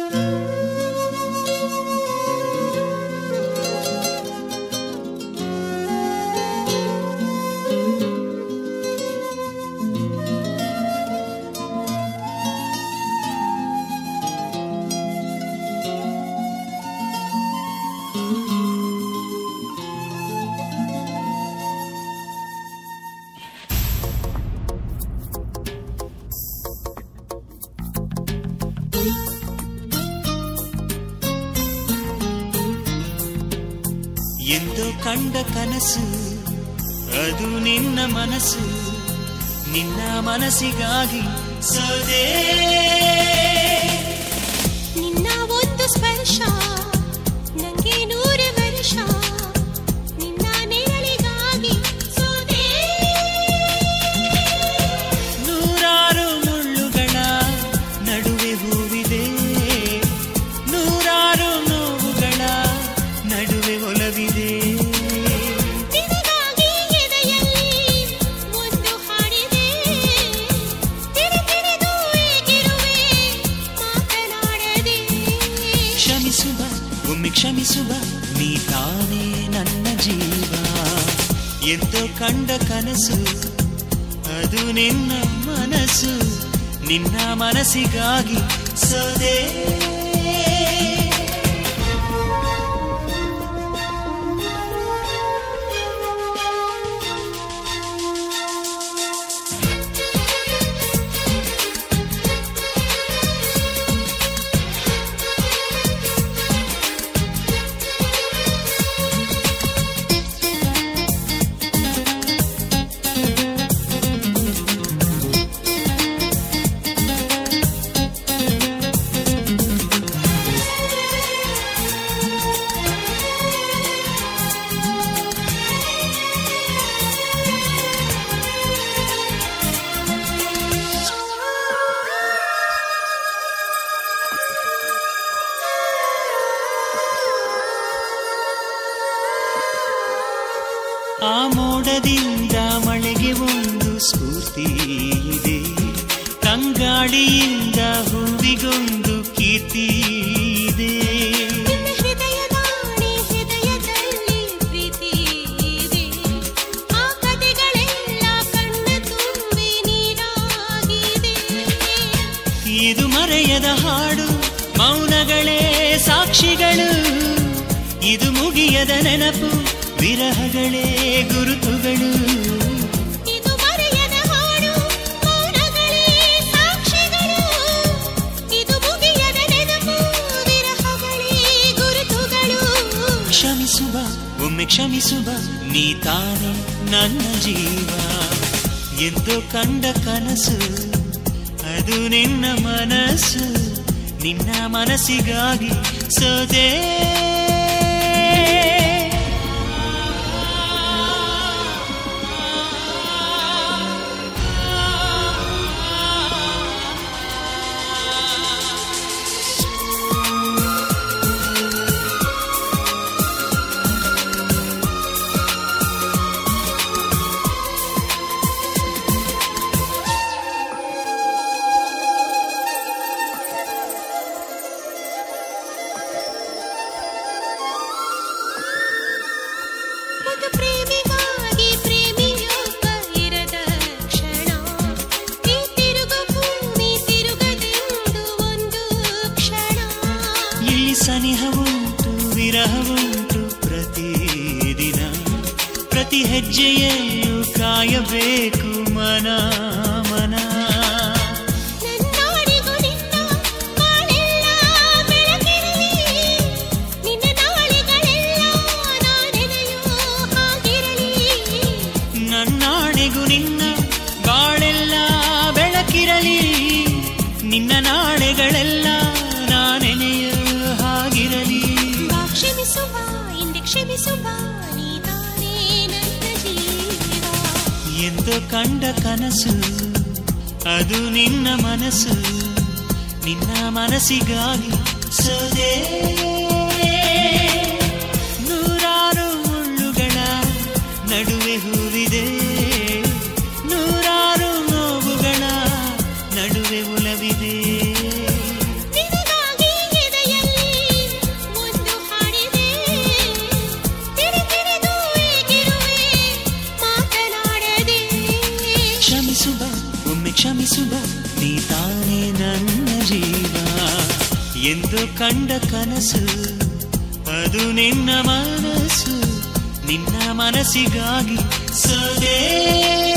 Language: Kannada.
ಎಂದು ಕಂಡ ಕನಸು ಅದು ನಿನ್ನ ಮನಸ್ಸು ನಿನ್ನ ಮನಸ್ಸಿಗಾಗಿ ಸೋದೆ ನಿನ್ನ ಒಂದು ಸ್ಪರ್ಶ ನಂಗೆ ನೂರು ವರ್ಷ ನಿನ್ನ ನೆರಳಿಗಾಗಿ ಸೋದೆ ನೂರಾರು ಮುಳ್ಳುಗಳ ನಡುವೆ ಹೂವಿದೆ ನೂರಾರು ನೋವುಗಳ ನಡುವೆ ಒಲವಿದೆ ನಿನಗಾಗಿ ಎದೆಯಲ್ಲಿ ಒಂದು ಹಾಡಿದೆ ತಿರಿ ತಿರಿದು ಏಗಿರುವೆ ಮಾತನಾಡದೆ ಕ್ಷಮಿಸುವ ಒಮ್ಮೆ ಕ್ಷಮಿಸುವ ನೀ ತಾನೇ ನನ್ನ ಜೀವ ಎಂದು ಕಂಡ ಕನಸು ಅದು ನಿನ್ನ ಮನಸ್ಸು ನಿನ್ನ ಮನಸ್ಸಿಗಾಗಿ ಸೋದೆ ಆ ಮೋಡದಿಂದ ಮಳೆಗೆ ಒಂದು ಸ್ಫೂರ್ತಿ ಇದೆ ತಂಗಾಳಿಯಿಂದ ಹೂವಿಗೊಂದು ಕೀರ್ತಿ ಇದೆ ನಿನ್ನ ಹೃದಯದಾಣೆ ಹೃದಯದಲ್ಲಿ ಪ್ರೀತಿ ಇದೆ ಆ ಕಥೆಗಳೆಲ್ಲ ಕಣ್ಣ ತುಂಬಿ ನೀರಾಗಿದೆ ಇದು ಮರೆಯದ ಹಾಡು ಮೌನಗಳೇ ಸಾಕ್ಷಿಗಳು ಇದು ಮುಗಿಯದ ನೆನಪು ವಿರಹಗಳೇ ಗುರುತುಗಳು ಇದು ಮರೆಯದ ಹಾಡು ಮೌನಗಳೇ ಸಾಕ್ಷಿಗಳು ಇದು ಮುಗಿಯದ ನೆನಪು ವಿರಹಗಳೇ ಗುರುತುಗಳು ಕ್ಷಮಿಸುವ ಒಮ್ಮೆ ಕ್ಷಮಿಸುವ ನೀ ತಾನೇ ನನ್ನ ಜೀವ ಎಂದು ಕಂಡ ಕನಸು ಅದು ನಿನ್ನ ಮನಸ್ಸು ನಿನ್ನ ಮನಸ್ಸಿಗಾಗಿ ಸೋದೆ ಒಂದು ಪ್ರೇಮಿಗಾಗಿ ಪ್ರೇಮಿಯೊಬ್ಬ ಇರದ ಕ್ಷಣ ಈ ತಿರುಗು ಭೂಮಿ ತಿರುಗದೆಂದು ಒಂದು ಕ್ಷಣ ಇಲ್ಲಿ ಸನಿಹವುಂಟು ವಿರಹವುಂಟು ಪ್ರತಿದಿನ ಪ್ರತಿ ಹೆಜ್ಜೆಯಲ್ಲೂ ಕಾಯಬೇಕು ಮನ ಮನ ನನ್ನಾಡಿಗೂ ನಿನ್ನ ಬಾಳೆಲ್ಲ ಬೆಳಕಿರಲಿ ನಿನ್ನ ನಾಳೆಗಳೆಲ್ಲ ನಾನೆನೆಯೋ ಹಾಗಿರಲಿ ನನ್ನಾಣೆಗೂ ನಿನ್ನ ಬಾಳೆಲ್ಲ ಬೆಳಕಿರಲಿ ನಿನ್ನ ನಾಳೆಗಳೆಲ್ಲ ನಾನೆನೆಯ ಹಾಗಿರಲಿ ಬಾ ಕ್ಷಮಿಸುವ ಹಿಂದೆ ಕ್ಷಮಿಸುವ ನೀತಾನೇ ನನ್ನ ಜೀವ ಎಂದು ಕಂಡ ಕನಸು ಅದು ನಿನ್ನ ಮನಸ್ಸು ನಿನ್ನ ಮನಸ್ಸಿಗಾಗಿ ಸೋದೆ ನೂರಾರು ಮುಳ್ಳುಗಳ ನಡುವೆ ಹೂವಿದೆ ನೂರಾರು ನೋವುಗಳ ನಡುವೆ ಉಲವಿದೆ ನಿನಗಾಗಿ ಎಂದು ಕಂಡ ಕನಸು ಅದು ನಿನ್ನ ಮನಸ್ಸು ನಿನ್ನ ಮನಸ್ಸಿಗಾಗಿ ಸದೇ